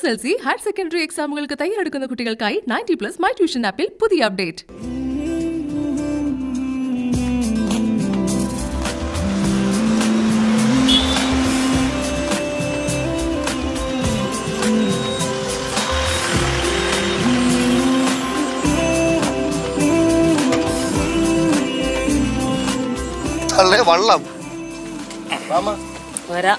S L C higher secondary എക്സാമുകൾക്ക് തയ്യാറെടുക്കുന്ന കുട്ടികൾക്കായി നയൻറ്റി പ്ലസ് മൈ ട്യൂഷൻ ആപ്പിൽ പുതിയ അപ്ഡേറ്റ് അല്ലേ വള്ളം വരാ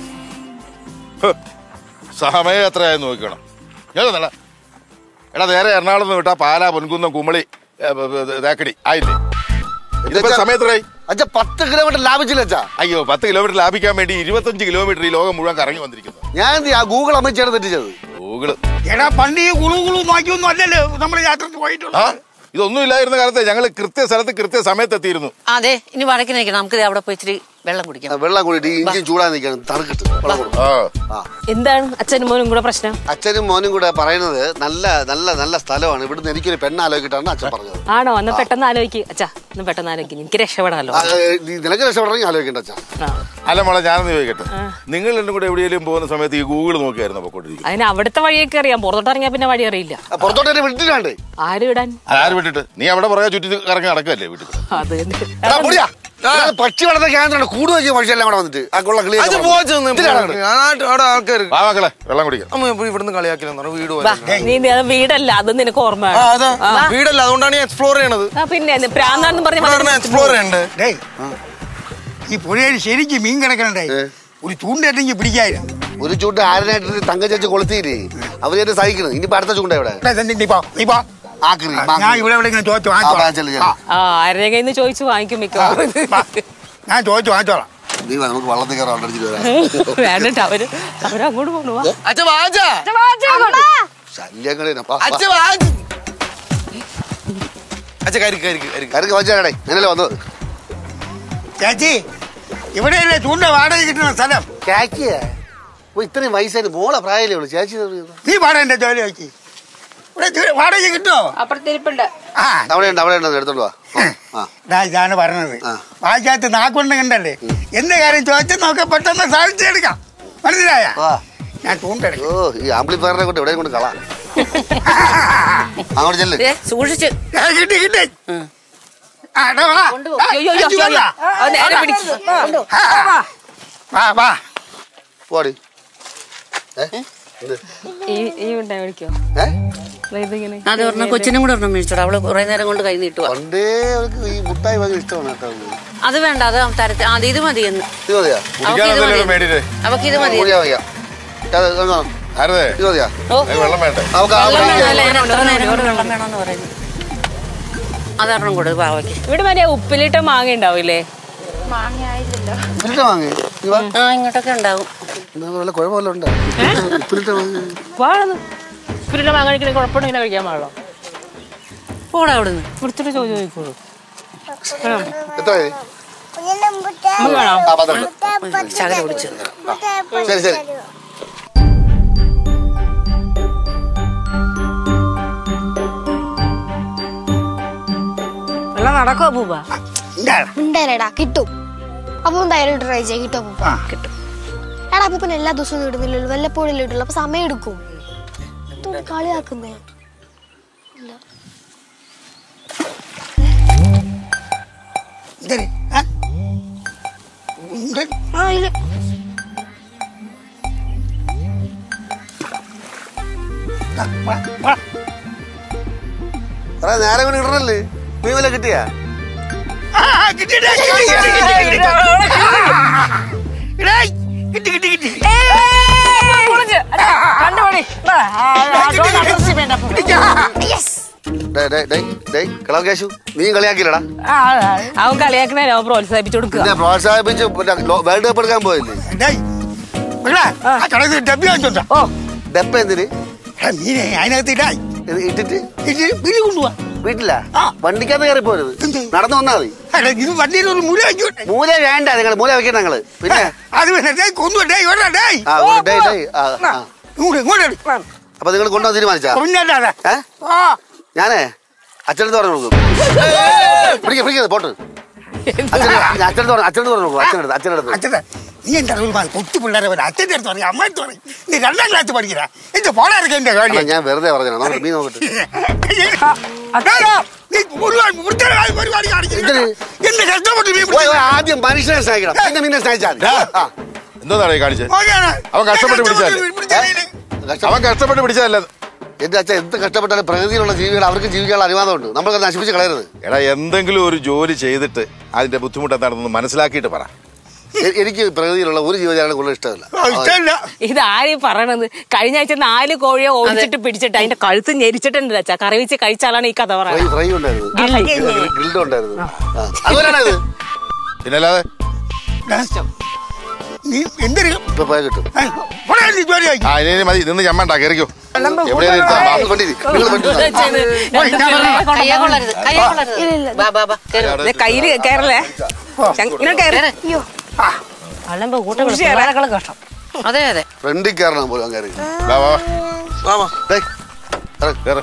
സമയം എത്രയായെന്ന് നോക്കണം ഞാൻ നല്ല എടാ നേരെ എറണാകുളത്ത് നിന്ന് വിട്ടാ പാലാ പൊൻകുന്നം കുമളി ഏ, ബ, ബ, തേക്കടി ആയില്ലേ ഇതിപ്പോ സമയം എത്രയായി അച്ഛാ പത്ത് കിലോമീറ്റർ ലാഭിച്ചില്ല അച്ഛാ അയ്യോ പത്ത് കിലോമീറ്റർ ലാഭിക്കാൻ വേണ്ടി ഇരുപത്തഞ്ച് കിലോമീറ്റർ ഈ ലോകം മുഴുവൻ കറങ്ങി വന്നിരിക്കുന്നു ഞാൻ എന്ത് ചെയ്യും? ആ ഗൂഗിൾ അമ്മച്ചാണ് തെറ്റിച്ചത് ഗൂഗിള് എടാ പണ്ട് ഈ കുളു കുളു നോക്കിയൊന്നും അല്ലല്ലോ നമ്മൾ യാത്രക്ക് ആ പോയിട്ടുള്ളത് ഇതൊന്നും ഇല്ലായിരുന്ന കാലത്ത് ഞങ്ങൾ കൃത്യ സ്ഥലത്ത് കൃത്യ സമയത്ത് എത്തിയിരുന്നു അതെ ഇനി വടക്കിന് നിൽക്കണം നമുക്ക് ദേ അവിടെ പോയി ഇച്ചിരി വെള്ളം കുടിക്കാം വെള്ളം കൂടിയിട്ട് ഈ ഇഞ്ചിൻ ചൂടാൻ നിൽക്കണം തണുക്കിട്ട് വെള്ളം കൊടുക്കും. ആ ആ എന്താണ് അച്ഛനും മോനും കൂടെ പ്രശ്നം അച്ഛനും മോനും കൂടെ പറയുന്നത് നല്ല നല്ല നല്ല സ്ഥലമാണ് ഇവിടുന്ന് എനിക്കൊരു പെണ്ണ് ആലോചിക്കിട്ടാണ് അച്ഛൻ പറഞ്ഞത് ആണോ ഒന്ന് പെട്ടെന്ന് ആലോചിക്ക് അച്ഛാ ഒന്ന് പെട്ടെന്ന് ആലോചിക്ക് എനിക്ക് രക്ഷപ്പെടാമല്ലോ ആ, ഏ, നീ നിനക്ക് രക്ഷപ്പെടണമെങ്കിൽ ആലോചിക്കണ്ട അച്ഛാ ആ. അല്ല മോളെ ഞാനൊന്ന് ചോദിക്കട്ടെ നിങ്ങൾ രണ്ടും കൂടെ എവിടെയെങ്കിലും പോകുന്ന സമയത്ത് ഈ ഗൂഗിൾ നോക്കിയായിരുന്നു പൊക്കോണ്ടിരിക്കുന്നത് അതിന് അവിടുത്തെ വഴിയൊക്കെ അറിയാം പുറത്തോട്ട് ഇറങ്ങിയാ പിന്നെ വഴി അറിയില്ല ആ, പുറത്തോട്ട് എന്നെ വിട്ടിട്ടാണ്ടേ ആര് വിടാൻ ആര് വിട്ടിട്ട് നീ അവിടെ പുറകെ ചുറ്റി കറങ്ങി നടക്കല്ലേ വീട്ടിൽ അത് തന്നെ. എടാ, പൊടിയാ. ഇത് പക്ഷി വളർന്ന കേന്ദ്രമാണ് കൂടുതൽ വെച്ച് മനുഷ്യരെല്ലാം കൂടെ വന്നിട്ട് ആ കൊള്ള കിളി അത് പോച്ചു അവിടെ ആൾക്കാർ വാ മക്കളെ വെള്ളം കുടിക്കാം അമ്മ ഇപ്പൊ ഇവിടുന്ന് കളിയാക്കില്ലെന്ന് വീട് പോലെ. വാ, നീ നീ അത് വീടല്ല അത് നിനക്ക് ഓർമ്മ ആ, അതാ വീടല്ല അതുകൊണ്ടാണ് ഞാൻ എക്സ്പ്ലോർ ചെയ്യണത് പിന്നെ പ്രാന്താന്ന് പറഞ്ഞ എക്സ്പ്ലോർ ചെയ്യണ്ട് ഡേയ് ഈ പുഴയിൽ ശരിക്കും മീൻ കിടക്കണ്ടേ ഒരു ചൂണ്ടയിട്ടെങ്കിൽ പിടിക്കായിരുന്നു ഒരു ചൂട്ട് ആരനായിട്ട് തങ്ക ചേച്ചി കൊളുത്തിയില്ലേ അവരെ സഹിക്കണം ഇനിയിപ്പോ അടുത്ത ചൂണ്ട എവിടെ എടാ, ഇതെന്ത് നീ പോ, നീ പോ. ആക്രി ഞാൻ ഇവിടെ എവിടെയെങ്കിലും ചോദിച്ചു ആ, വാങ്ങിച്ചോളാം ചെല്ല്, ചെല്ല്. ആ, ആ ആരുടെ കയ്യിൽ നിന്ന് ചോദിച്ചു വാങ്ങിക്കും മിക്കവാറും വാ. ഞാൻ ചോദിച്ചു വാങ്ങിച്ചോളാം നീ വാ, നമുക്ക് വള്ളത്തിൽ കയറാൻ അടിച്ചിട്ട് വരാം വേണ്ടിട്ട് അവര് അവരങ്ങോട്ട് പോണു വാ. അച്ഛ വാച്ചാ ശല്യങ്ങളെ അച്ഛ വാച്ച് അച്ഛ കരിക്ക് കരിക്ക് കരിക്ക് കരക്ക് വെച്ചാടേ ഞാനല്ലേ വന്നത് ചേച്ചി ഇവിടെയല്ലേ ചൂണ്ട വാടക കിട്ടുന്ന സ്ഥലം കാക്കിയ ഓ ഇത്രയും വയസ്സായിട്ട് മോളെ പ്രായമല്ലേ ഉള്ളു ചേച്ചി എന്ന് പറയുന്നത്. നീ പാടാ എന്റെ ജോലി നോക്കി ഇവിടെ ചു- വാടക കിട്ടുമോ ആ അവിടെ ഉണ്ട് അവിടെ ഉണ്ട് എടുത്തോണ്ട് വാ ആ ദാ ഇതാണ് പറഞ്ഞത് ആ. വായിക്കാത്ത നാക്കൊണ്ട് കണ്ടല്ലേ എന്ത് കാര്യം ചോദിച്ചാൽ നോക്കെ പെട്ടെന്ന് സാധിച്ചെടുക്കാം മനസ്സിലായ വാ ഞാൻ ചൂണ്ടെടുക്കും ഓ ഈ ആംപ്ലിഫയറിനെ കൊണ്ട് എവിടെയും കൊണ്ട് കളാ അങ്ങോട്ട് ചെല്ല് ദേ, സൂക്ഷിച്ച് ഏ, കിട്ടി കിട്ടി ആ, എടാ, വാ. കൊണ്ടുപോ. ആ, അയ്യോ, അയ്യോ, അഞ്ച് അയ്യോ, കൊണ്ടാ. അത് നേരെ പിടിച്ച്. ആ, വാ വാ പോടി ഏ? എന്ത്? ഈ ഈ ഉണ്ടായി വിളിക്കോ ഏ? ഇതിങ്ങനെ അത് പറഞ്ഞ കൊച്ചിനും കൂടെ ഒരെണ്ണം മേടിച്ചോടാ അവള് കുറെ നേരം കൊണ്ട് കൈ നീട്ടുക പണ്ടേ അവൾക്ക് ഈ മുട്ടായി ഭയങ്കര ഇഷ്ടമാണ് കേട്ടോ അത് വേണ്ട അത് തരത്തെ അത് ഇത് മതി എന്ന് ഇത് മതിയാ അവക്ക് ഇത് കുടിക്കാനല്ലേ മതി മേടിയില്ലേ അവക്ക് ഇത് മതി കൂടിയാ മതിയാ അത് ഇതെന്താ? ആരതേ ഇത് മതിയാ ഓ ഏ, വെള്ളം വേണ്ടേ നമുക്ക് ആ വെള്ളം മുട്ടായി- വേണമല്ലേ? ഞാൻ എത്ര നേരം കൊണ്ട് വെള്ളം വേണമെന്ന് പറയുന്നു അതൊരെണ്ണം കൊടു പാവയ്ക്ക് ഇവിടെ മറ്റേ ഉപ്പിലിട്ട മാങ്ങ ഉണ്ടാവില്ലേ ഉപ്പിലിട്ട് വാങ്ങി നീ വാ. ആ ഇങ്ങോട്ടൊക്കെ ഉണ്ടാവും എന്നാ വല്ല കുഴപ്പമല്ല ഉണ്ടോ ഉപ്പിലിട്ട് വാങ്ങി വാഴന്ന് ഉപ്പിലിട്ട മാങ്ങ കഴിക്കണ കുഴപ്പമുണ്ടോ ഇങ്ങനെ കഴിക്കാൻ പാടുള്ളൂ പോടാ അവിടുന്ന് കൊടുത്തിട്ട് ചോദിച്ചു ചോദിക്കോളൂ എത്രയായി നമുക്ക് വേണോ ആ പന്ത്രണ്ട് ശകലം കുടിച്ചു ശരി ശരി വെള്ളം നടക്കോ പൂവ എന്താണ് ഉണ്ടായില്ലടാ കിട്ടും അപ്പൊ എന്തായാലും ട്രൈ ചെയ്യാം കിട്ടും അപ്പൊ ആ കിട്ടും എടാ അപ്പൊ എല്ലാ ദിവസവും ഇടുന്നില്ലല്ലോ വല്ലപ്പോഴും ഇട്ടുള്ളൂ അപ്പൊ സമയം എടുക്കും എന്തോന്ന് കളിയാക്കുന്നേ ഇതല്ലേ ആ? ഉണ്ട്. ആ ഇല്ല ആ, വാ, വാ. എടാ നേരെ കൊണ്ട് ഇടണല്ലേ നീ വല്ല കിട്ടിയാ ആ, കിട്ടി, കിട്ടി, കിട്ടി, കിട്ടി, കിട്ടി, കിട്ടി. എടേയ്, കിട്ടി കിട്ടി കിട്ടി ഡേയ്, ഡേയ്, ഡേയ്, ഡേയ്, കളവ് കേശു നീ കളിയാക്കില്ലടാ അവൻ കളിയാക്കണേ അവൻ പ്രോത്സാഹിപ്പിച്ചു കൊടുക്കുക പിന്നെ പ്രോത്സാഹിപ്പിച്ച് പിന്നെ ലോ- വേൾഡ് കപ്പ് എടുക്കാൻ പോയല്ലേ ഡേയ്, മകളെ, ആ കടയിൽ ഡബ്ബി വാങ്ങിച്ചോണ്ടാ ഓ ഡെപ്പ എന്തിന് എടാ, മീനെ അതിനകത്ത് ഇടായി ഇത് ഇട്ടിട്ട് ഇത് ബിരി കൊണ്ടുപോവാ വീട്ടിലാ ആ. വണ്ടിക്കകത്ത് കയറി പോരുത് എന്ത്? നടന്നു വന്നാ മതി എടാ, ഇത് വണ്ടിയിൽ ഒരു മുല വാങ്ങിക്കോട്ടെ മൂല വേണ്ട നിങ്ങൾ മൂല വെക്കണ്ട നിങ്ങള് പിന്നെ അത് പിന്നെ ഡേയ് കൊന്നു ഡേയ് വേണ്ട ഡേയ് ആ ഒരു ഡേയ് ഡേയ് ആ, ആ. ഇങ്ങോട്ട് ഇങ്ങോട്ട് എടു. അപ്പൊ നിങ്ങൾ കൊണ്ടുവന്ന് തീരുമാനിച്ചാ പിന്നല്ലാതെ ഏ ആ ഞാനേ അച്ഛനടുത്ത് പറഞ്ഞു കൊടുക്കും പിടിക്ക പിടിക്കുന്നത് പോട്ട് അച്ഛനടുത്ത് പറഞ്ഞു അച്ഛനടുത്ത് പറഞ്ഞു കൊടുക്കും അച്ഛനടുത്ത് അച്ഛനടുത്ത് അച്ഛനെ നീ എൻ്റെ അറിവിൽ മാറി കൊച്ചു പിള്ളേരെ ഒരു അച്ഛൻ്റെ അടുത്ത് പറയും അമ്മ അടുത്ത് പറയും നീ രണ്ടാം ക്ലാസ് പഠിക്കണ എന്റെ ഫോണാ ഇറക്കി എന്റെ അണ്ണാ, കാര്യം ഞാൻ വെറുതെ പറഞ്ഞാണ് നമുക്ക് മീൻ നോക്കട്ടെ നീ ഒരുപാട് വൃത്തികേടായ പരിപാടി കാണിക്കുന്നു എന്നെ കഷ്ടപ്പെട്ട് മീൻ ഓയ്, ഓയ്, പിടിച്ചു. ആദ്യം മനുഷ്യനെ സ്നേഹിക്കണം പിന്നെ മീനെ സ്നേഹിച്ചാൽ മതി. ആ. എന്താണ് ഈ കാണിച്ചത് ഓക്കെയാണ്. അവൻ കഷ്ടപ്പെട്ട് പിടിച്ചതല്ലേ? പിടിച്ചതല്ലേ? അവൻ കഷ്ടപ്പെട്ട് പിടിച്ചതല്ല എന്റെ അച്ഛൻ എന്ത് കഷ്ടപ്പെട്ടാലും പ്രകൃതിയിലുള്ള ജീവികൾ അവർക്ക് ജീവിക്കാനുള്ള അനുവാദമുണ്ട് നമ്മൾക്ക് നശിപ്പിച്ച് കളയരുത് എടാ എന്തെങ്കിലും ഒരു ജോലി ചെയ്തിട്ട് അതിന്റെ ബുദ്ധിമുട്ട് എന്താണെന്ന് മനസ്സിലാക്കിയിട്ട് പറ എ- എനിക്ക് പ്രകൃതിയിലുള്ള ഒരു ജീവജാലം കൂടുതൽ ഇഷ്ടമല്ല ആ, ഇഷ്ടമല്ല ഇത് ആരും പറയണത് കഴിഞ്ഞ ആഴ്ച നാല് കോഴിയെ ഓടിച്ചിട്ട് പിടിച്ചിട്ട് അതിന്റെ കഴുത്ത് ഞെരിച്ചിട്ടുണ്ട് അച്ഛാ കറി വെച്ച് കഴിച്ചാലാണ് ഈ കഥ ഫ്രൈ പറയുന്നത് ഫ്രൈ ഉണ്ടായിരുന്നു ഗ്രില്ല്. ഗ്രിൽഡ് ഉണ്ടായിരുന്നു ആ. അതുപോലെയാണ് ഇത് പിന്നെ അല്ലാതെ നീ എന്തൊരു ഇപ്പൊ പോയാൽ കിട്ടും ആ, പോടാ നീ ജോലി ആക്കി. ആ ഇനി ഇനി മതി നിന്ന് ഞമ്മണ്ട കയറിക്കോ എവിടെ ആ, വണ്ടി ഇരി. നിങ്ങൾ വണ്ടി ഇരി. കയ്യെ കൊള്ളരുത് കയ്യെ കൊള്ളരുത് ഇല്ല, ഇല്ല. ബാ ബാ ബാ കേറ്. കയ്യില് കയറല്ലേ ഇങ്ങനെ കയറി അയ്യോ അലമ്പ് കൂട്ടം കഷ്ടം അതെ അതെ ഫ്രണ്ടിൽ കയറണം പോലും അങ്ങനെ വാ വാ വാ വാ കയറ്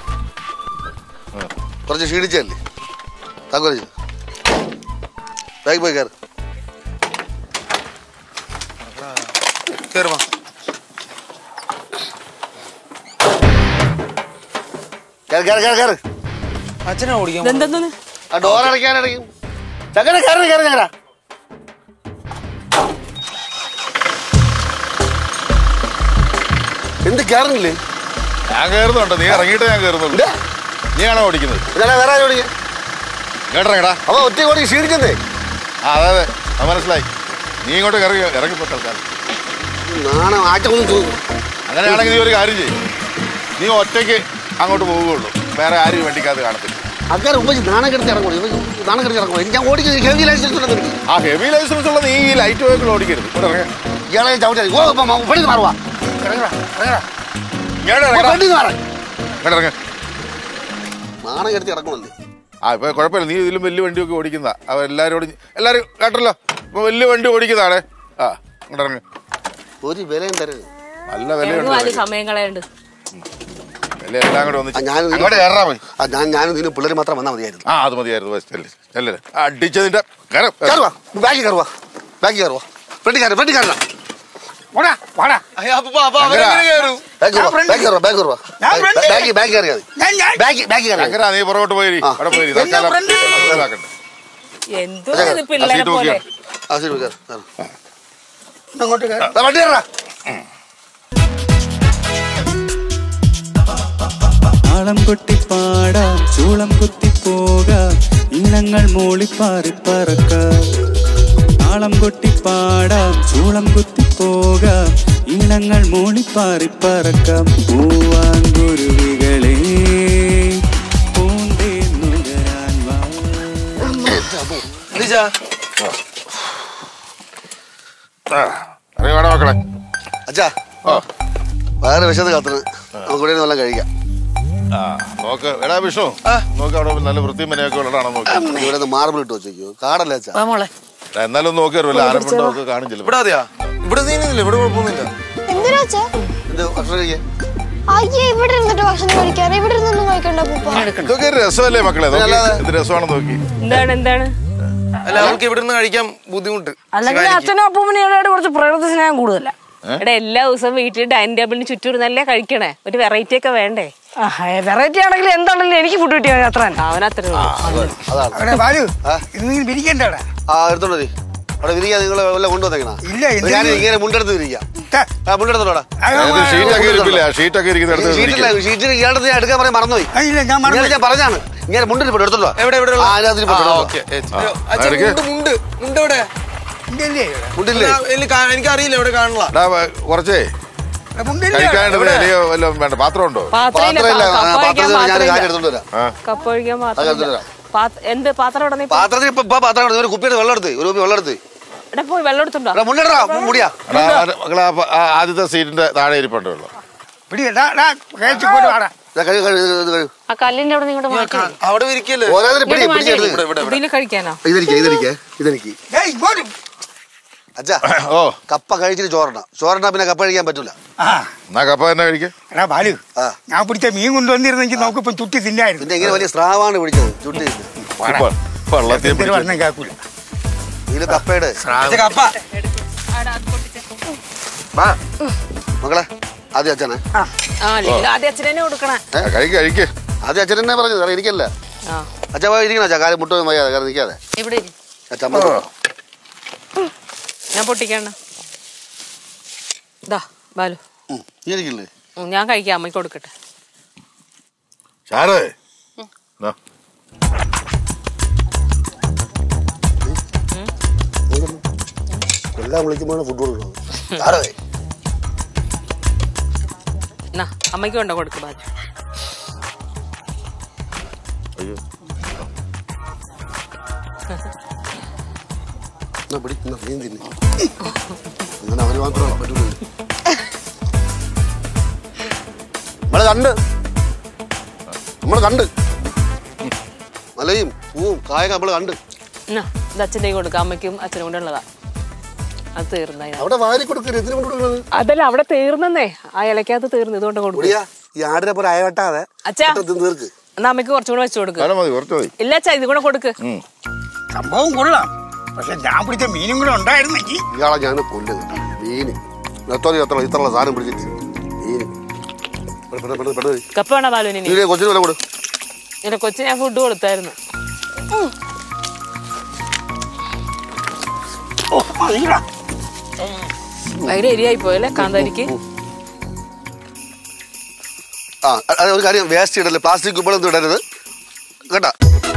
കുറച്ച് ക്ഷീണിച്ചല്ലേ താക്കോലി ബാഗ് പോയി കയറി കേറ് വാ കയറി കയറി കയറി കയറി അച്ഛനാ ഓടിക്കാൻ ഇതെന്തെന്ന് ആ ഡോർ അടയ്ക്കാനടയ്ക്കും ചങ്ങന കയറി കയറി ചങ്ങന എന്ത് കയറുന്നില്ലേ ഞാൻ കയറുന്നുണ്ട് നീ ഇറങ്ങിയിട്ട് ഞാൻ കയറുന്നുള്ളൂ ഇല്ല. നീയാണോ ഓടിക്കുന്നത് ഇതാ വേറെ ആരും ഓടിക്കുക കേട്ടിറങ്ങടാ അവ ഒറ്റ ഓടി ക്ഷീണിച്ചതേ ആ അതെ അതെ അത് മനസ്സിലായി നീ ഇങ്ങോട്ട് ഇറങ്ങി ഇറങ്ങിപ്പോ തൽക്കാലം നാണം ആറ്റമൊന്നും തോന്നും അങ്ങനെയാണെങ്കിൽ നീ ഒരു കാര്യം ചെയ്യും നീ ഒറ്റയ്ക്ക് അങ്ങോട്ട് പോവുകയുള്ളൂ വേറെ ആരും വണ്ടിക്കകത്ത് കാണത്തില്ല ആൾക്കാർ ഉപയോഗിച്ച് നാണം കെടുത്ത് ഇറങ്ങുള്ളൂ ഇവൻ നാണം കെടുത്ത് ഇറങ്ങുള്ളൂ എനിക്ക് ഞാൻ ഓടിക്കുന്നത് ഹെവി ലൈസൻസ് ഉണ്ടെന്ന് എനിക്ക് ആ ഹെവി ലൈസൻസ് ഉള്ള നീ ഈ ലൈറ്റ് വെഹിക്കിൾ ഓടിക്കരുത് ഇവിടെ ഇറങ്ങ്. ഇയാളെ ചവിട്ടി ഓ ഇപ്പം പെണ്ണിന്ന് മാറുവാ ഇറങ്ങടാ ഇറങ്ങടാ ഇങ്ങോട്ട് ഇറങ്ങടാ. പെണ്ണിന്ന് മാറാൻ ഇങ്ങോട്ട് ഇറങ്ങ്. നാണം കെടുത്ത് ഇറങ്ങണല്ലേ ആ ഇപ്പൊ കുഴപ്പമില്ല നീ ഇതിലും വലിയ വണ്ടിയൊക്കെ ഓടിക്കുന്ന അവ എല്ലാവരും എല്ലാവരും കേട്ടല്ലോ ഇപ്പൊ വലിയ വണ്ടി ഓടിക്കുന്നതാണ് ആ ഇങ്ങോട്ട് ഇറങ്ങ് ഒരു വിലയും തരരുത് നല്ല എങ്ങും വിലയുണ്ട് അത് സമയം കളയണ്ട് വില എല്ലാം കൂടെ ഒന്ന് ആ, ഞാൻ- അങ്ങോട്ട് കയറാ മതി ആ ഞാൻ ഞാനും ഇതിന് പിള്ളേർ മാത്രം വന്നാൽ മതിയായിരുന്നു ആ അത് മതിയായിരുന്നു ബസ് അല്ലേ അല്ലേ അടിച്ചതിന്റെ കയറ്. കയറുവാ ബാക്കി കയറുവാ ബാക്കി കയറുവാ ഫ്രണ്ട് കയറി ഫ്രണ്ട് കയറണം പോടാ പോടാ അയ്യ, അപ്പൊ അപ്പൊ അവരെങ്ങനെ കയറും ബാക്കി കയറുവാ front. ബാക്കി കയറുവാ ബാക്കി കയറുവാ ഞാൻ front. ബാക്കി ബാക്കി കയറിയാ മതി ഞാൻ ഞാൻ ബാക്കി ബാക്കി കയറിയാ മതി. അങ്ങനെ നീ പുറകോട്ട് പോയി ആ. അവിടെ പോയി എന്നെ തൽക്കാലം front ൽ മനസ്സിലാക്കണ്ട. എന്തോ അതെ, ഇത് ആ പിള്ളേരെ സീറ്റ് പോലെ നോക്കിയോ? ആ ശരി കയറി കയറി. അങ്ങോട്ട് കയറി ദാ വണ്ടി കയറാ താളം കൊട്ടിപ്പാടാം ചൂളം കുത്തിപ്പോകാം ഇന്നങ്ങൾ മൂളിപ്പാറി പറക്കാം താളം കൊട്ടിപ്പാടാം ചൂളം കുത്തിപ്പോകാം ഇണങ്ങൾ മൂളിപ്പാറി പറക്കാം പൂവാങ്കുരുവികളെ പൂന്തേ നുകരാൻ വാ എണീച്ചാ. ആ, ഇറങ്ങി വേണം മക്കളെ അച്ഛാ ഓ വേറെ വിശന്ന് കാത്തത് നമുക്ക് ഇവിടെ വല്ലതും കഴിക്കാം ആ നോക്ക് എടാ വിഷ്ണു നോക്ക് അവിടെ നല്ല വൃത്തിയും മനയൊക്കെ ഉള്ളതാണോ നോക്ക് ഇവിടെ നിന്ന് മാർബിൾ ഇട്ട് വെച്ചേക്കോ കാടല്ലേ അച്ഛാ വാ മോളെ എടാ, എന്നാലും ഒന്ന് നോക്കി വല്ല ആരംഭം ഒക്കെ കാണും ചിലപ്പോൾ ഇവിടെ അതെയാ ഇവിടെ സീനില്ല ഇവിടെ കുഴപ്പമൊന്നുമില്ല എന്തിനാ അച്ഛാ എന്ത് ഭക്ഷണം കഴിക്കാൻ അയ്യേ ഇവിടെ ഇരുന്നിട്ട് ഭക്ഷണം കഴിക്കാൻ ഇവിടെ ഇരുന്നൊന്നും കഴിക്കണ്ട പൂപ്പ ഇതൊക്കെ ഒരു രസമല്ലേ മക്കളെ നോക്കി അല്ലാതെ. എന്ത് രസമാണെന്ന് നോക്കി എന്താണ് എന്താണ് അല്ല അവൾക്ക് ഇവിടെ നിന്ന് കഴിക്കാൻ ബുദ്ധിമുട്ട് അല്ലെങ്കിൽ ശിവാനിക്ക്. അച്ഛനും അപ്പൂമ്മനോട് കുറച്ച് പ്രകൃതി സ്നേഹം കൂടുതല ഇവിടെ എല്ലാ ദിവസവും വീട്ടിൽ ഡൈനിങ് ടേബിളിന് ചുറ്റും ഇരുന്നല്ലേ കഴിക്കണേ ഒരു വെറൈറ്റി ഒക്കെ വേണ്ടേ വെറൈറ്റി ആണെങ്കിൽ എന്താണെങ്കിലും എനിക്ക് ഫുഡ് കിട്ടിയാൽ അത്ര തന്നെ അവൻ അത്ര അതാണ് അവിടെ ബാലു ആ? ഇത് നീ പിരിക്കണ്ടടാ ആ എടുത്തോണ്ട് വരി. അവിടെ വിരിക്കാൻ നിങ്ങൾ വല്ലതും കൊണ്ടുവന്നേക്കണ ഇല്ല, എന്തിന്? ഞാൻ ഇങ്ങനെ മുണ്ടെടുത്ത് വിരിക്കാം ആ മുണ്ടെടുത്തോടാ ഷീറ്റൊക്കെ ഇരിപ്പില്ല ഷീറ്റൊക്കെ ഇരിക്കുന്ന അടുത്ത് ഷീറ്റില്ല ഇരിക്ക്. ഷീറ്റിൽ ഇയാളുടെ ഞാൻ എടുക്കാൻ പറയാൻ മറന്നുപോയി ഇല്ല ഞാൻ ഇങ്ങനെ മറന്നു ഞാൻ പറഞ്ഞാണ് ഇങ്ങനെ മുണ്ടിൽ പോയി എടുത്തോളൂ എവിടെ എവിടെ ഉള്ള? ആ അതിനകത്ത് ആ, ഇരിപ്പുണ്ട്, ഓക്കേ. എടുത്തോ. ഏ, അച്ഛൻ എടുക്ക്. മുണ്ട് മുണ്ട് മുണ്ട് എവിടെ ഇല്ലേ മുണ്ടില്ലേ എനിക്ക് അറിയില്ല എവിടെ കാണില്ല എടാ, കുറച്ചേ കഴിക്കാനായിട്ട് ഇലയോ വല്ലതും വേണ്ട പാത്രം ഉണ്ടോ പാത്രമില്ല ആ, കപ്പ കഴിക്കാൻ പാത്രത്തിൽ ഞാൻ കാര്യം പാത്രമില്ല എടുത്തോണ്ട് വരാം ആ കപ്പ ഒഴിക്കാൻ അത് മാത്രമില്ല എടുത്തോണ്ട് പാത്ര- എന്ത് പാത്രം ഇവിടെ നീ പാത്രത്തിൽ ഇപ്പൊ ഇപ്പൊ പാത്രം എടുത്ത് ഒരു കുപ്പിയുടെ വെള്ളം എടുത്ത് ഒരു കുപ്പി വെള്ളം എടുത്ത് ഇവിടെ പോയി വെള്ളം എടുത്തുണ്ടോ എടാ, മുണ്ടെടാ മുടിയാ എടാ, ആ- മക്കളെ ആ പ- ആ ആദ്യത്തെ സീറ്റിന്റെ താഴെ ഇരിപ്പുണ്ടല്ലോ പിടിക്കട്ടാ വാടാ ഇതാ, കഴി കഴി ഇത് കഴി ആ കല്ലിന്റെ അവിടെ നിങ്ങളുടെ മാറ്റി അവിടെ ഇരിക്കല്ലേ ഓരോന്നിനും പിടി ഇവിടെ പിടിച്ചെടുത്ത് ഇവിടെ ഇവിടെ ഇവിടെ ഇതിൽ കഴിക്കാനോ ഇതെനിക്ക് ഇതെനിക്ക് ഇതെനിക്ക് ഏയ് ഇങ്ങോട്ട് അച്ഛാ ഓ കപ്പ കഴിച്ചിട്ട് ചോറണ്ട ചോറണ്ട പിന്നെ കപ്പ കഴിക്കാൻ പറ്റൂല ആ എന്നാ കപ്പ തന്നെ കഴിക്ക എടാ ബാലു ആ. ഞാൻ പിടിച്ച മീൻ കൊണ്ടുവന്നിരുന്നെങ്കിൽ നമുക്കിപ്പം ചുറ്റി തിന്നായിരുന്നു പിന്നെ ഇങ്ങനെ വലിയ സ്രാവാണ് പിടിച്ചത് ചുട്ടി വള്ളത്തിൽ എന്തൊരു പറഞ്ഞാൽ കേൾക്കൂല ഇതില് കപ്പയുടെ അച്ഛാ, കപ്പ വാ മകളെ ആദ്യം അച്ഛനെ ആ അല്ലെങ്കിൽ ആദ്യം അച്ഛനെ കൊടുക്കണേ കഴിക്ക് കഴിക്ക് ആദ്യം അച്ഛൻ തന്നെ പറഞ്ഞത് കാരണം എനിക്കല്ല ആ അച്ഛൻ പോയി ഇരിക്കണം അച്ഛാ കാര്യം മുട്ടൊന്നും വയ്യാതെ കാരണം നിൽക്കാതെ ഇവിടെ ഇരി. അച്ഛൻ അമ്മ ഞാൻ പൊട്ടിക്കണ്ട ഇതാ ബാലു ഉം, നീ ഇരിക്കില്ലേ ഉം, ഞാൻ കഴിക്കാം അമ്മയ്ക്ക് കൊടുക്കട്ടെ ഷാറേ ദാ. എല്ലാം വിളിക്കുമ്പോഴാണ് ഫുഡ് കൊടുക്കുന്നത് ആരേ എന്നാ അമ്മയ്ക്ക് കൊണ്ട കൊടുക്ക് ബാലു അയ്യോ എന്നാ പിടി എന്നാ നീ തിന്നെ അങ്ങനെ അവന് മാത്രമേ പറ്റുള്ളൂ നമ്മള് കണ്ട് നമ്മള് കണ്ട് മലയും പൂവും കായൊക്കെ നമ്മള് കണ്ട് എന്നാ ഇത് അച്ഛൻ്റെ കൊടുക്കാം അമ്മയ്ക്കും അച്ഛനും കൂടെ ഉള്ളതാ അത് തീർന്നതിനാ അവിടെ വാരി കൊടുക്കരുത് എന്തിനു കൊണ്ട് കൊടുക്കുന്നത് അതല്ല അവിടെ തീർന്നേ ആ ഇലക്കകത്ത് തീർന്നു ഇതുകൊണ്ട് കൊടുക്കും ഒടിയാ ഈ ആടിനെ പോലെ അയവട്ടാതെ അച്ഛാ പെട്ടെന്ന് തീർക്ക് എന്നാ അമ്മയ്ക്ക് കുറച്ചും കൂടെ വെച്ച് കൊടുക്ക് വേണം മതി കുറച്ച് മതി ഇല്ല അച്ഛാ ഇത് കൂടെ കൊടുക്ക് ഉം. സംഭവം കൊള്ളാം പക്ഷെ ഞാൻ പിടിച്ച മീനും കൂടെ ഉണ്ടായിരുന്നെങ്കിൽ ഇയാളെ ഞാൻ കൊല്ലുന്നു മീന് എത്ര എത്ര ഇത്രയുള്ള സാധനം പിടിച്ചിട്ട് മീന് പെട്ടെന്ന് പെട്ടെന്ന് പെട്ടെന്ന് കപ്പ് വേണോ ബാലുവിന് നീ കൊച്ചിന് വില കൊടു എന്റെ കൊച്ചിന് ഞാൻ ഫുഡ് കൊടുത്തായിരുന്നു ഓ മതിയെടാ. ഭയങ്കര എരിയായി പോയല്ലേ കാന്താരിക്ക് ആ അത് ഒരു കാര്യം വേസ്റ്റ് ഇടല്ലേ പ്ലാസ്റ്റിക് കുപ്പിളൊന്നും ഇടരുത് കേട്ടാ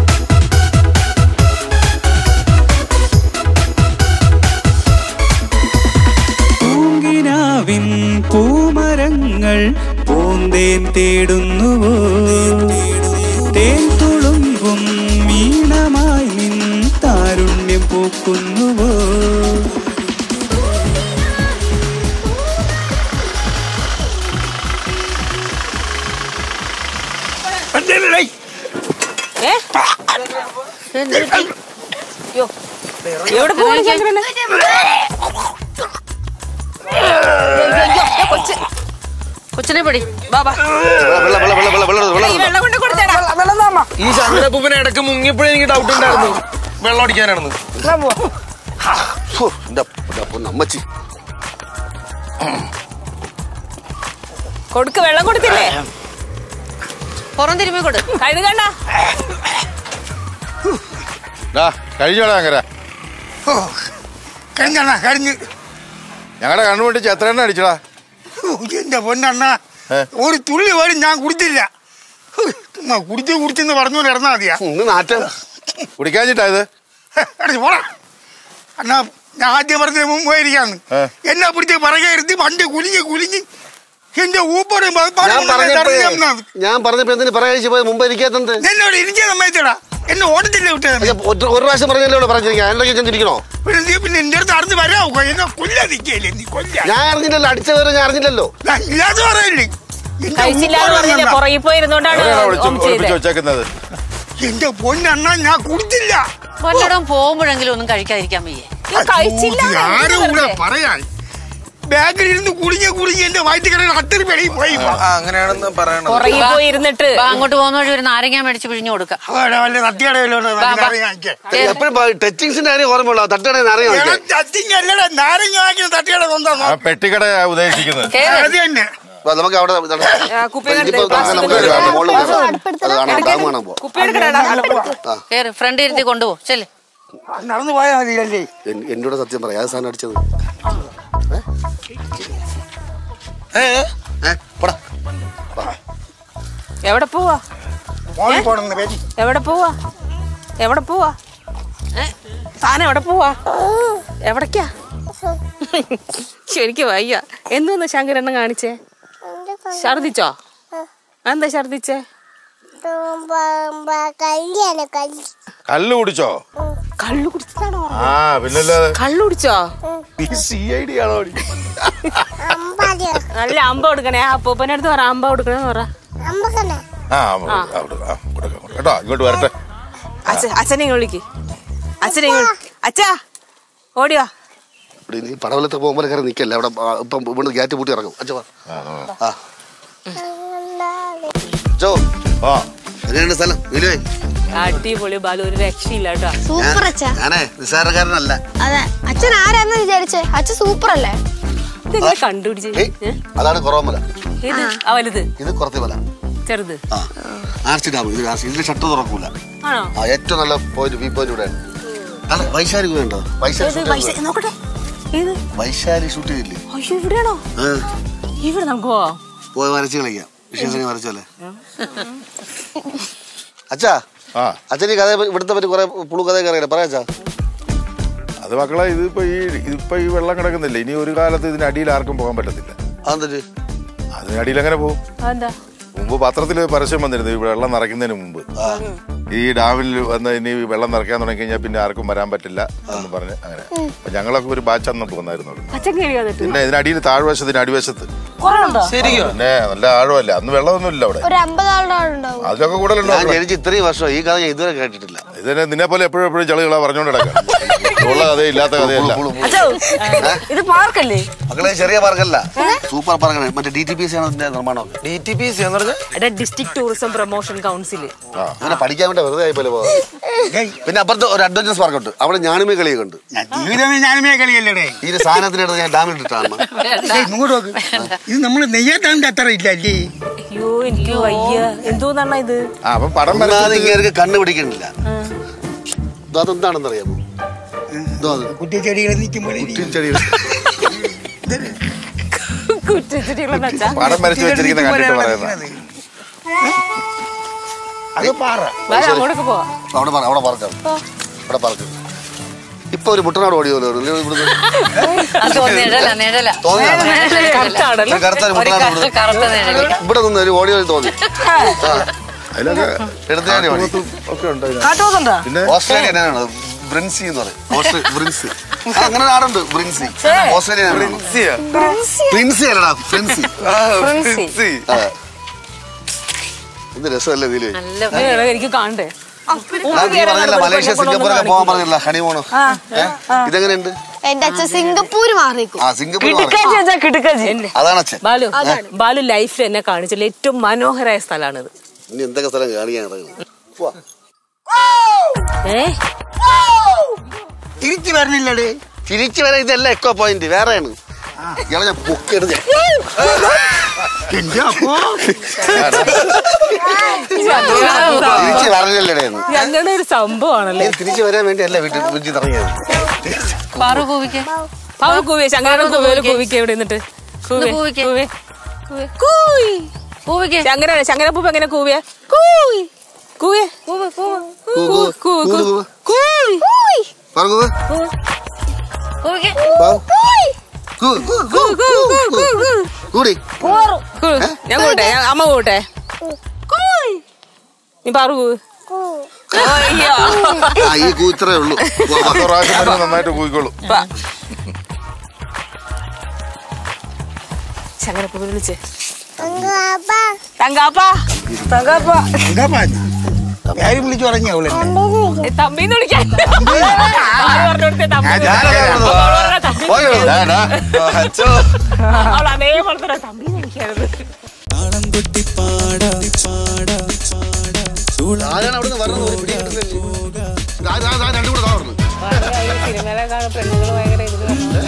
പൂങ്കിനാവിൻ പൂമരങ്ങൾ പൂന്തേൻ തേടുന്നുവോ തേൻ തുളുമ്പും മീണമായി നിൻ താരുണ്യം പൂക്കുന്നുവോ എന്തേലും ഏ യ്യോ. എവിടെ പോവാണ് ചന്ദ്രന് കൊച്ച് കൊച്ചിനെ പിടി ബാബാ വെള്ളം വെള്ളം വെള്ളം വെള്ളം വെള്ളം വെള്ളം ഈ വെള്ളം കൊണ്ട് കൊടുത്തേടാ ഈ ചന്ദ്രപ്പൂപ്പിനെ ഇടയ്ക്ക് മുങ്ങിയപ്പോഴേ എനിക്ക് ഡൗട്ട് ഉണ്ടായിരുന്നു വെള്ളം അടിക്കാനാണെന്ന് ഫു, എൻ്റെ എൻ്റെ പൊന്ന് അമ്മച്ചി കൊടുക്ക് വെള്ളം കൊടുത്തില്ലേ പുറം തിരുമ്മി കൊടു കഴുകണ്ട ദാ, കഴിഞ്ഞോടാ അങ്ങനെ ഓ കഴിഞ്ഞണ്ണ കഴിഞ്ഞ് ഞങ്ങളുടെ കണ്ണുപിടിച്ച് എത്ര എണ്ണ അടിച്ചടാ ഓ, എന്റെ പൊന്നണ്ണ ഏ? ഒരു തുള്ളി പോലും ഞാൻ കുടിച്ചില്ല ഹു, ചുമ്മാ കുടിച്ച് കുടിച്ചെന്ന് പറഞ്ഞു ഇറന്നാ മതിയാ ഇന്ന് നാറ്റം കുടിക്കാഞ്ഞിട്ടാ ഇത് ഹെ, അടച്ച് പോടാ അണ്ണാ ഞാൻ ആദ്യം പറഞ്ഞ മുമ്പ് ഇരിക്കാന്ന് ഏ. എന്നെ പിടിച്ച് പറകെ ഇരുത്തി പണ്ട് കുലിഞ്ഞ് കുലിഞ്ഞ് എന്റെ ഊപ്പറും ഞാൻ പറഞ്ഞപ്പോ ഞാൻ പറഞ്ഞപ്പോ എന്തിനു പറയാഴ്ച പോയി മുമ്പ് ഇരിക്കാത്തത് എന്നോട് ഇരിക്കാൻ സമ്മതിച്ചടാ എന്നെ ഓടത്തില്ല വിട്ടത് അയ്യ, ഒറ്റ- ഒരു പ്രാവശ്യം പറഞ്ഞല്ലേ ഇവിടെ പറഞ്ഞിരിക്കാൻ എന്തൊക്കെ ചെന്നിരിക്കണോ പിന്നെ നീ പിന്നെ എന്റെ അടുത്ത് അറിഞ്ഞ് വരാമോ എന്നെ കൊല്ലാ നിൽക്കല്ലേ നീ കൊല്ല ഞാൻ അറിഞ്ഞില്ലല്ലോ അടിച്ചവരെ ഞാൻ അറിഞ്ഞില്ലല്ലോ ഇല്ലാതെ പറയല്ലേ എന്റെ കഴിച്ചില്ലാന്ന് ഊപ്പറ് പറഞ്ഞില്ലേ കണ്ടാ. പുറകിൽ പോയിരുന്നോണ്ടാണ് എവിടെയാ ഒളിച്ച് ഓം ഒളിപ്പിച്ച് ചെയ്തത് വെച്ചേക്കുന്നത് എന്റെ പൊന്നണ്ണ ഞാൻ കുടിച്ചില്ല വല്ലയിടം പോകുമ്പോഴെങ്കിലും ഒന്നും കഴിക്കാതിരിക്കാൻ വയ്യേ ഇത് കഴിച്ചില്ല ഓ, ആരും കൂടെ പറയാൻ ബാഗിൽ ഇരുന്ന് കുളിഞ്ഞ കുളിഞ്ഞ് എന്റെ വയറ്റിക്കടയിൽ അത്രയും വെളിയിൽ പോയി ആ അങ്ങനെയാണെന്ന് പറയണത് പുറകിൽ പോയി ഇരുന്നിട്ട് വാ, അങ്ങോട്ട് പോകുന്ന വഴി ഒരു നാരങ്ങ മേടിച്ച് പിഴിഞ്ഞു കൊടുക്കാം അവിടെ വല്ല തട്ടിയടയിലോ എപ്പോഴും ടച്ചിങ്സിന്റെ കാര്യം ഓർമ്മയുള്ളൂ തട്ടണേ അറിയാം അല്ലടാ നാരങ്ങ വാങ്ങിയ തട്ടിയട സ്വന്തം ആ പെട്ടിക്കട ഉദ്ദേശിക്കുന്നത് അത് തന്നെ നമുക്ക് അവിടെ ആ, കുപ്പി ഇനിയിപ്പോ എടുത്ത് നമുക്ക് പ്ലാസ്റ്റിക് നമുക്ക് മുകളിൽ അത് കയറാം. അടുപ്പെടുത്തണം. അത് കാണാം ഡാം കാണാൻ പോവാം കുപ്പി എടുക്കണേടാ കേറ് ഫ്രണ്ട് ഇരുത്തി കൊണ്ടുപോ ചെല്ലേ നടന്നു പോയാൽ മതിയല്ലേ എൻ- എന്നോട് സത്യം പറയാം ഏത് സാധനം അടിച്ചത് ഏ ഏ പോടാ എവിടെ പോവാ മോളിൽ പോണെന്ന് പേര് എവിടെ പോവാ എവിടെ പോവാ ഏ? താൻ എവിടെ പോവാ എവിടേക്കാ ശരിക്കും വയ്യ എന്തോന്ന് ശങ്കരണ്ണൻ കാണിച്ചേ ഛർദിച്ചോ എന്താ ഛർദിച്ചേ കല്യാണം കല്ല് കല്ല് കുടിച്ചോ കള്ളു കുടിച്ചാണോ ആ പിന്നല്ലാതെ കള്ളു കുടിച്ചോ ഈ സി ഐ ഡി ആണോ അമ്പത് നല്ല അമ്പ കൊടുക്കണേ ആ അപ്പൂപ്പൻ്റെ അടുത്ത് പറ അമ്പ കൊടുക്കണേന്ന് പറ അമ്പക്കണ ആ അവിടെ, അവിടെ, ആ, കൊടുക്കാം, കൊടുക്കാം. കേട്ടോ ഇങ്ങോട്ട് വരട്ടെ അച്ഛ അച്ഛനെ ഇങ്ങ് വിളിക്ക് അച്ഛനെ ഇങ്ങ് വിളി- അച്ഛാ ഓടിയോ ഇവിടെ നീ പടവലത്ത് പോകുമ്പോൾ കയറി നിൽക്കല്ലേ അവിടെ ആ, ഇപ്പം ഇവിടെ ഗേറ്റ് പൂട്ടി ഇറങ്ങും അച്ഛോ ആ, ആ. ആ അച്ഛോ ആ എങ്ങനെയുണ്ട് സ്ഥലം വിലുവേ അടിപൊളി ബാലു ഒരു രക്ഷയില്ല കേട്ടോ സൂപ്പർ അച്ഛ ഞാനേ നിസ്സാരക്കാരനല്ല അതെ അച്ഛൻ ആരാന്ന് വിചാരിച്ചേ അച്ഛൻ സൂപ്പർ അല്ലേ ഇതെങ്ങനെ കണ്ടുപിടിച്ച് ഏയ്, അതാണ് കുറവമല ഏത് ആ വലുത് ഇത് കുറത്തി മല ചെറുത് ആ ആർച്ച് ഡാം ഇത് ആർച്ച് ഇതിന്റെ ഷട്ടർ തുറക്കൂല ആണോ ആ ഏറ്റവും നല്ല പോയിന്റ് വ്യൂ പോയിന്റ് ഇവിടെയാണ് അല്ല വൈശാലി ഉണ്ടോ വൈശാലി ഏത് shoot പൈസ ചെയ്തത്. നോക്കട്ടെ ഏത് വൈശാലി ഷൂട്ട് ചെയ്തില്ലേ അയ്യോ ഇവിടെയാണോ ആ, ഇവിടെ നമുക്ക് പോവാം പോയി വരച്ച് കളിക്കാം വിശേഷങ്ങൾ വരച്ചല്ലേ അച്ഛാ ആ അച്ഛൻ ഈ കഥ ഇവിടുത്തെ പറ്റി കുറെ പുളു കഥയൊക്കെ അറിയില്ല പറയാ അച്ഛാ അത് മക്കളെ ഇതിപ്പോ ഈ ഇതിപ്പോ ഈ വെള്ളം കിടക്കുന്നില്ല ഇനി ഒരു കാലത്ത് ഇതിന് അടിയിൽ ആർക്കും പോകാൻ പറ്റത്തില്ല അതെന്തൊരു അതിനടിയിൽ എങ്ങനെ പോകും അതെന്താ മുമ്പ് പത്രത്തിൽ പരസ്യം വന്നിരുന്നു ഈ വെള്ളം നിറയ്ക്കുന്നതിന് മുമ്പ് ഈ ഡാമിൽ വന്ന് ഇനി വെള്ളം നിറയ്ക്കാൻ തുടങ്ങി കഴിഞ്ഞാൽ പിന്നെ ആർക്കും വരാൻ പറ്റില്ല എന്ന് പറഞ്ഞ് അങ്ങനെ അപ്പൊ ഞങ്ങളൊക്കെ ഒരു ബാച്ച് അന്ന് പോന്നായിരുന്നു അവിടെ. പച്ചൻ കേറി വന്നിട്ട് പിന്നെ ഇതിനടിയിൽ താഴ്വശത്തിന് അടിവശത്ത് കുറവുണ്ടോ ശരിയോ പിന്നെ നല്ല ആഴമല്ല അന്ന് വെള്ളമൊന്നും ഇല്ല അവിടെ ഒരു അമ്പത് ആളുടെ ആളുണ്ടാവും അതിലൊക്കെ കൂടുതലുണ്ടോ ഞാൻ ജനിച്ച് ഇത്രയും വർഷം ഈ കഥ ഞാൻ ഇതുവരെ കേട്ടിട്ടില്ല ഇതിനെ നിന്നെ പോലെ എപ്പോഴും എപ്പോഴും ചളികളാ പറഞ്ഞുകൊണ്ട് കിടക്കാം ഉള്ള കഥയും ഇല്ലാത്ത കഥയല്ല പുളു, പുളു. അച്ഛോ ഇത് പാർക്കല്ലേ മക്കളെ ചെറിയ പാർക്കല്ല സൂപ്പർ പാർക്കാണ് മറ്റേ ഡി ടി പി സി ആണ് ഇതിന്റെ നിർമ്മാണമൊക്കെ ഡി ടി പി സി എന്ന് പറഞ്ഞാൽ എടാ ഡിസ്ട്രിക്ട് ടൂറിസം പ്രൊമോഷൻ കൗൺസിൽ അങ്ങനെ പഠിക്കാൻ വേണ്ടി വെറുതെ ആയിപ്പോലെ പോകാം പിന്നെ അപ്പുറത്ത് ഒരു അഡ്വഞ്ചർ പാർക്ക് ഉണ്ട് അവിടെ ഞാനുമേ കളിയൊക്കെ ഉണ്ട് ഞാൻ ജീവിതമേ ഞാനുമേ കളിയല്ലേ ഈ ഒരു സാധനത്തിനടുത്ത് ഞാൻ ഡാമിൽ ഇട്ടിട്ടാണ് ഇങ്ങോട്ട് നോക്ക് ഇത് നമ്മൾ നെയ്യാത്താണ്ട് അത്ര ഇല്ല അല്ലേ അയ്യോ എനിക്ക് വയ്യ എന്തോന്നാണ് ഇത് ആ അപ്പം പടം ഒന്നാമത് വരച്ചിട്ട് ഇങ്ങനെ കണ്ണു പിടിക്കണില്ല ഇത് അതെന്താണെന്ന് അറിയാമോ ഇതോ അത് കുറ്റിച്ചെടികൾ നിൽക്കുമ്പോൾ കുറ്റിച്ചെടികൾ. കുറ്റിച്ചിട്ടുള്ള അച്ഛാ പടം വരച്ച് വെച്ചിരിക്കുന്ന കണ്ടിട്ട് പറയുന്നത് അത് പാറ വാ, അങ്ങോട്ടൊക്കെ പോവാം അവിടെ പറ- അവിടെ പറക്കാം അവിടെ പറക്കാം ഇപ്പൊ ഒരു മുട്ടനാട് ഓടിയോലോ ഇവിടുന്ന് അത് നിഴല നിഴല തോന്നിയാണോ? കറക്റ്റാണല്ലോ ഒരു കറുത്ത ഒരു മുട്ടനാട് ഇവിടുന്ന്. കറുത്ത നിഴല് ഇവിടെ നിന്ന് ഒരു ഓടിയോ തോന്നി ആ, അതിലൊക്കെ എടുത്തേനെ ഓടി ഒക്കെ ഉണ്ട് അതിനകത്ത്. കാട്ടുപോത്തുണ്ടോ പിന്നെ ഓസ്ട്രേലിയ എന്നാണ് ബ്രിൻസി എന്ന് പറയും ഓസ്ട്രേ- ബ്രിൻസി ആ, അങ്ങനെ നാടുണ്ട് ബ്രിൻസി ഓസ്ട്രേലിയ പ്രിൻസി അല്ലടാ ഫ്രിൻസി ആ. എന്ത് രസമല്ലേ ഇതില് നല്ല ഇങ്ങനെയാണോ? എനിക്ക് കാണണ്ടേ ഞാൻ നീ പറഞ്ഞില്ല മലേഷ്യ സിംഗപ്പൂരൊക്കെ പോകാൻ പറഞ്ഞില്ല ഹണിമൂണ് ഇതെങ്ങനെയുണ്ട് എന്റെ അച്ഛൻ സിംഗപ്പൂര് മാറിക്കും ആ സിംഗപ്പൂർ മാറി. കിടുക്കാച്ചി വെച്ചാ കിടുക്കാച്ചി അതാണ് അച്ഛൻ ബാലു ബാലു ലൈഫിൽ എന്നെ കാണിച്ചില്ല ഏറ്റവും മനോഹരമായ സ്ഥലമാണിത് ഇനി എന്തൊക്കെ സ്ഥലം കാണിക്കാൻ ഇറങ്ങുന്നത് പോവാ. ഏ തിരിച്ചു വരണില്ലടേ തിരിച്ചു വരാൻ ഇതല്ല എക്കോ പോയിന്റ് വേറെയാണ് ഇയാളെ ഞാൻ പൊക്കെടുത്ത് എന്റെ അപ്പോ തിരിച്ചു വരണില്ലേ എന്ന് അങ്ങനെ ഒരു സംഭവമാണല്ലേ തിരിച്ചു വരാൻ വേണ്ടിയല്ല വീട്ടിൽ വീട്ടിൽ ഇറങ്ങിയത് പാറു കൂവിക്ക് പാവ കൂവേ ശങ്കരയുടെ കൂവേല് കൂവിക്ക് എവിടെ നിന്നിട്ട് കൂവേ കൂവിക്ക്. കൂവേ കൂവേ കൂയ് കൂവിക്ക് ശങ്കര ശങ്കരപ്പൂപ്പ് എങ്ങനെ കൂവിയ കൂയ് കൂവേ കൂവ് കൂവ് കൂ കൂ കൂ കൂവ്. കൂയ് പറഞ്ഞു കൂവിക്ക് കൂടി കൂ. ഞാൻ കൂട്ടെ ഞാൻ അമ്മ കൂട്ടെ കൂയ് നീ പാറു കൂവ് അയ്യോ ആ ഈ കൂ ഇത്രേ ഉള്ളൂ വാ, വാ. പത്ത് പ്രാവശ്യം വരുമ്പോൾ നന്നായിട്ട് കൂയിക്കോളും ശങ്കരപ്പൂപ്പ് വിളിച്ചേ തങ്കാപ്പാ തകപ്പ പേര് വിളിച്ചു തുടങ്ങി അവളെ ഏ, തമ്പീന്ന് വിളിക്കാൻ ആര് പറഞ്ഞു കൊടുത്തേ തമ്പി ഞാനല്ലേ പറഞ്ഞത്. അവൾ പറഞ്ഞ തമ്പി പോയോ? ഡാ, ഡാ. അവൾ അതേപോലെ തന്നെ തമ്പീന്ന് വിളിക്കരുത് താളം കൊട്ടി പാടാം പാടാം പാടാം ചൂളം ആരാണ് അവിടുന്ന് വരുന്നത് ഒരു പിടി കിട്ടുന്നില്ല. ദാ, ദാ, ദാ, രണ്ടും കൂടെ ദാ അവിടുന്ന്. സിനിമയിലെ കാണുന്ന പെണ്ണുങ്ങൾ ഭയങ്കര ഇതിലാണ്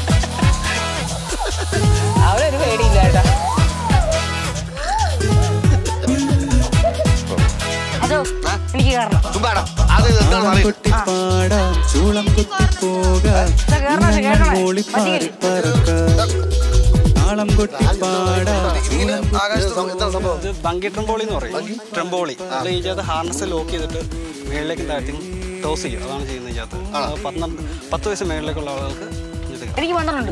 അവളൊരു പേടിയില്ല കേട്ടാ അതോ എനിക്ക് കാരണം ചുമ്മാടാ. അത് എന്താണെന്ന് അറിയില്ല. കൊട്ടി പാടാം ചൂളം കൊത്തി പോകാം മൂളി പാറി പറക്കാം താളം കൊട്ടി പാടാം ഇത് എന്താണ് സംഭവം ഇത് ബങ്കി ട്രംബോളി എന്ന് പറയും ട്രംബോളി നമ്മൾ ഈ ഇതിനകത്ത് ഹാർനസ് ലോക്ക് ചെയ്തിട്ട് മേളിലേക്ക് താഴ്ത്തി ടോസ് ചെയ്യും അതാണ് ചെയ്യുന്നത് ഇതിനകത്ത് അത് പന്ത്രണ്ട് പത്ത് വയസ്സ് മേളിലേക്കുള്ള ആളുകൾക്ക് ഇത് എനിക്ക് പന്ത്രണ്ട്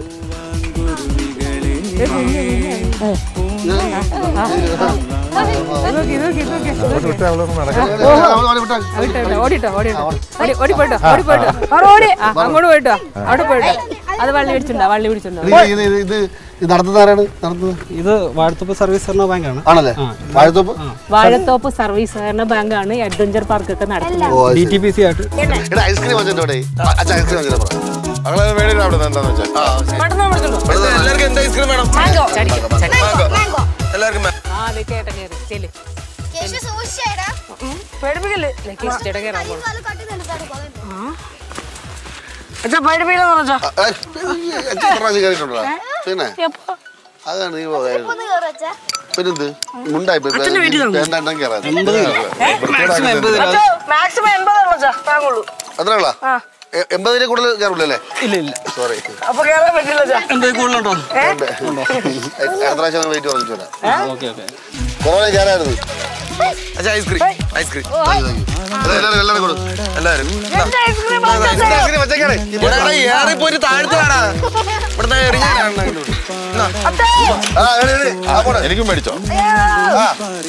അങ്ങോട്ട് വിട്ടാ അവളൊന്നും നടക്കില്ല. അവനെ വിട്ടാ. ഓടിട്ടോ ഓടിട്ടോ ഓടി ഓടിപ്പോയിട്ടോ ഓടിപ്പോയിട്ടോ അവിടെ ഓടി ആ, അങ്ങോട്ട് പോയിട്ടോ അവിടെ പോയിട്ടോ അത് വള്ളി പിടിച്ചിട്ടുണ്ടോ വള്ളി പിടിച്ചിട്ടുണ്ടോ ഇത് ഇത് ഇത് ഇത് ഇത് നടത്തുന്ന ആരാണ് നടത്തുന്നത് ഇത് വാഴത്തോപ്പ് സർവീസ് സഹകരണ ബാങ്കാണ് ആണല്ലേ വാഴത്തോപ്പ് വാഴത്തോപ്പ് സർവീസ് സഹകരണ ബാങ്കാണ് ഈ അഡ്വഞ്ചർ പാർക്ക് ഒക്കെ നടത്തുന്നത് ഓ അത് ഡി ശരി. ടി പി സി ആയിട്ട് എടാ ഐസ്ക്രീം വാങ്ങിച്ചിട്ട് ഇവിടെ അച്ഛാ ഐസ്ക്രീം വാങ്ങിച്ചിട്ട് പറ മകളെ മേടിയില്ല അവിടെ നിന്ന് എന്താന്ന് വെച്ചാൽ പെട്ടെന്ന് പിടിച്ചോളൂ എല്ലാവർക്കും എന്താ ഐസ്ക്രീം വേണം ചടിക്കും ചടിക്കും എല്ലാവർക്കും ആ അത് കേട്ട കയറി ചെല്ലി കേശു സൂക്ഷിച്ചേടാ പേടിപ്പിക്കല്ലേ കിസ്റ്റിയുടെ കയറാൻ പോണം കാല് കട്ടി നിലത്താണ് കൊള്ളാൻ അച്ഛാ പേടിപ്പിക്കില്ലെന്ന് പറഞ്ഞാ ആ, ഏ, എത്ര പ്രാവശ്യം കയറിയിട്ടുണ്ടോ പിന്നെ അതാണ് നീ പോയത് ഒന്ന് കയറും അച്ഛാ പിന്നെന്ത് മുണ്ടായി അച്ഛന്റെ വീട്ടിൽ തന്നു. രണ്ടെണ്ണം കയറാതെ മാക്സിമം എൺപത് അച്ഛാ മാക്സിമം എൺപതുള്ളൂ അച്ഛാ താങ്കുള്ളൂ എത്രയുള്ള ആ എൺപതിനെ കൂടുതൽ കയറൂലല്ലേ ഇല്ല ഇല്ല സോറി അപ്പൊ കേറാൻ പറ്റില്ല അച്ഛാ എൺപത് കൂടുതലുണ്ടോ അടുത്ത പ്രാവശ്യം വെയിറ്റ് പറഞ്ഞിട്ടുണ്ട് ഓക്കെ ഓക്കെ കൊറോണ കയറായിരുന്നു അച്ഛാ ഐസ്ക്രീം ഐസ്ക്രീം എല്ലാവരും എല്ലാവരും കൊടു എല്ലാവരും എന്റെ ഐസ്ക്രീം വാങ്ങിച്ച് അച്ഛാ. ഐസ്ക്രീം വെച്ചേക്കാണ് ഇവിടെ ഏറി പോയിട്ട് താഴ്ത്തിലാടാ ഇവിടുത്തെ എറിഞ്ഞാണ് അച്ഛാ. ആ എടി, എടി. ആ, പോട്ടെ. എനിക്കും മേടിച്ചോ ആ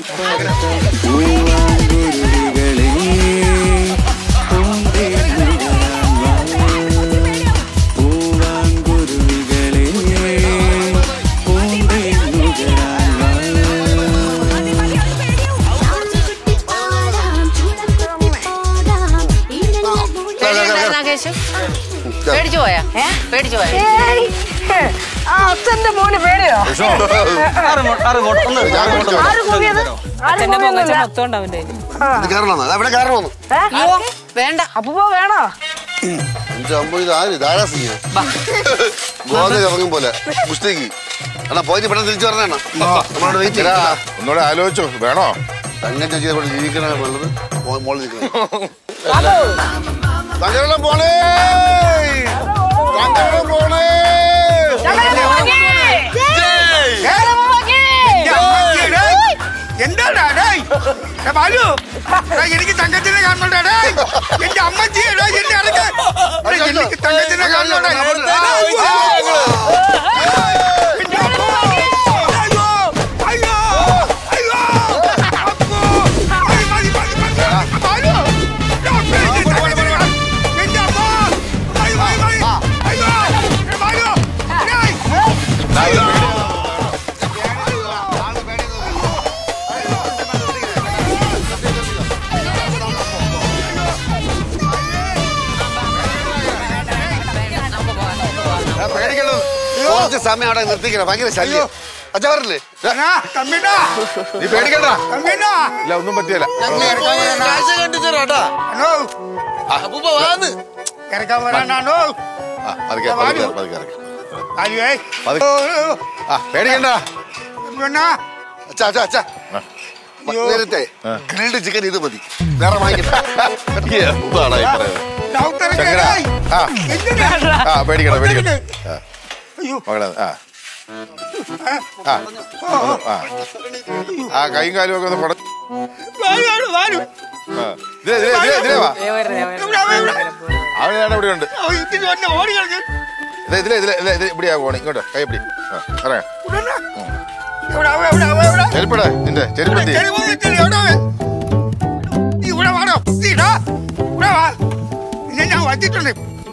പൂവാങ്കുരുവികളെ പൂന്തേ പൂവാങ്കുരുവികളെ പൂന്തേ കേശു പേടിച്ചു പോയാ പേടിച്ചു പോയാ ഏയ്. ആ അച്ഛന്റെ മോന് പേടിയോ ഒന്ന് ഞാൻ മേടിച്ചോ ആര് കൂവിയത് ആര് അച്ഛന്റെ പൊങ്ങച്ച കൂവിയൊന്നുമില്ല മൊത്തം ഉണ്ട് അവന്റെ കയ്യില്. ഇത് കയറണമെന്ന് അവിടെ കയറണമെന്ന് വേണ്ട അപ്പൂപ്പ വേണോ അഞ്ച് അമ്പത് ഇത് ആര് ധാരാ സിംഗ് ഗോത ഇറങ്ങും പോലെ മുസ്തേക്ക് അണ്ണാ പോയിട്ട് പെട്ടെന്ന് തിരിച്ചു പറഞ്ഞ നമ്മളോട് വെയിറ്റ് എടാ, ചെയ്യാ ഒന്നുകൂടെ ആലോചിച്ചു വേണോ തന്നെ ചേച്ചി ഇവിടെ ജീവിക്കണ നല്ലത് മോ- മോളിൽ നിൽക്കണം തങ്കരളം പോണേ തങ്കരളം പോണേ എന്താടാ ഡേയ് ഏ, ബാലു എടാ, എനിക്ക് തങ്കത്തിനെ കാണണോടാ ഡേയ് എന്റെ അമ്മച്ചി എടാ, എന്നെ അടക്ക എടാ, എനിക്ക് തങ്കത്തിനെ കാണണോടാ എന്റെ അമ്മോ. അയ്യോ, അയ്യോ, അയ്യോ. അപ്പോ. മതി, മതി, മതി, മതി. ബാലു. എടാ, എന്റെ തങ്കത്തിനെ കാണ- എന്റെ അമ്മോ. മതി, മതി, മതി. അയ്യോ. എടാ, ബാലു. ഡേയ്. പേടിക്കണം കുറച്ച് സമയം അവിടെ നിർത്തിക്കണം ഭയങ്കര ശല്യം അച്ഛൻ പറഞ്ഞില്ലേ അണ്ണാ, തമ്പിണ്ണാ, നീ പേടിക്കണ്ട തമ്പിണ്ണാ. ഇല്ല ഒന്നും പറ്റിയല്ല കാഴ്ച കണ്ടിച്ചു കേട്ടാ അണ്ണോ, അപ്പൂപ്പ വാന്ന് ഇറക്കാൻ വരാനാണോ ആ പതുക്കെ പതുക്കെ പതുക്കെ ഇറക്ക്. അയ്യേ പതുക്കെ. ആ പേടിക്കണ്ട തമ്പിണ്ണാ അച്ഛാ അച്ഛാ അച്ഛാ നേരത്തെ ഗ്രിൽഡ് ചിക്കൻ ഇത് മതി വേറെ വാങ്ങിക്കണ്ട എന്താടാ ഈ പറയുന്നത് ഡോക്ടറെ ചങ്ങല. കേറായി. ആ എന്തിനാ? ആ പേടിക്കണ്ട പേടിക്കണ്ട ആ അയ്യോ മകളെ ആ ആ ഒന്ന് ആ ആ കൈയും കാലും ഒക്കെ ഒന്ന് കുട വാരു, വാരു, വാരു. ആ. ഇതിലേ ഇതിലേ ഇതിലേ ഇതിലേ വാ ദേ വരുന്നു, ദേ വരുന്നു. ഇവിടെ, ഇവിടെ. അവൻ ഞാൻ ഇവിടെ ഉണ്ട് ഓ, ഇതിന് വന്ന് ഓടി കളിക്ക്. ഇതിലേ ഇതിലേ ഇതിലേ ഇതിലേ ഇതിലേ ഇവിടെയാ പോണേ ഇങ്ങോട്ട് കൈ പിടി ആ ഇറങ്ങാം ഇവിടെ വന്ന്. ഇവിടെ, ഇവിടെ, ഇവിടെ, ഇവിടെ, ഇവിടെ. ചെരുപ്പിടെ നിന്റെ ചെരുപ്പെത്തി ചെളി പോയി, ചെളി, എവിടെ അവൻ? നീ ഇവിടെ വാടോ. നീ ഇടാ. ഇവിടെ വാ. നിന്നെ ഞാൻ വച്ചിട്ടുണ്ട്